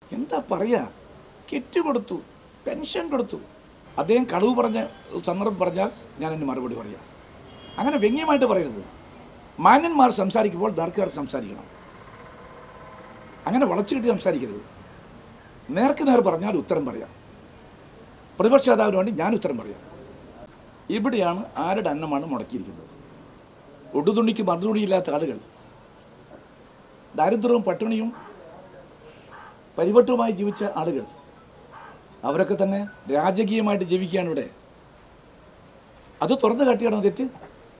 എന്താ പറയാ കിറ്റ് കൊടുത്തു പെൻഷൻ കൊടുത്തു അദ്ദേഹം കളവ് പറഞ്ഞ സന്ദർഭം പറഞ്ഞാൽ ഞാൻ അതിന് മറുപടി പറയാം അങ്ങനെ വ്യംഗ്യമായിട്ട് പറയരുത് മാന്യന്മാർ സംസാരിക്കുമ്പോൾ നേർക്കുകാർ സംസാരിക്കണം അങ്ങനെ വളച്ചു കിട്ടി സംസാരിക്കരുത് നേർക്ക് നേർ പറഞ്ഞാൽ ഉത്തരം പറയാം പ്രതിപക്ഷ നേതാവിന് വേണ്ടി ഞാൻ ഉത്തരം പറയാം ഇവിടെയാണ് ആരുടെ അന്നമാണ് മുടക്കിയിരിക്കുന്നത് ഒടുതുണിക്ക് മറുതുണിയില്ലാത്ത ആളുകൾ ദാരിദ്ര്യവും പട്ടിണിയും പരിവട്ടവുമായി ജീവിച്ച ആളുകൾ അവരൊക്കെ തന്നെ രാജകീയമായിട്ട് ജീവിക്കുകയാണ് ഇവിടെ അത് തുറന്നു കാട്ടിയാണോ തെറ്റ്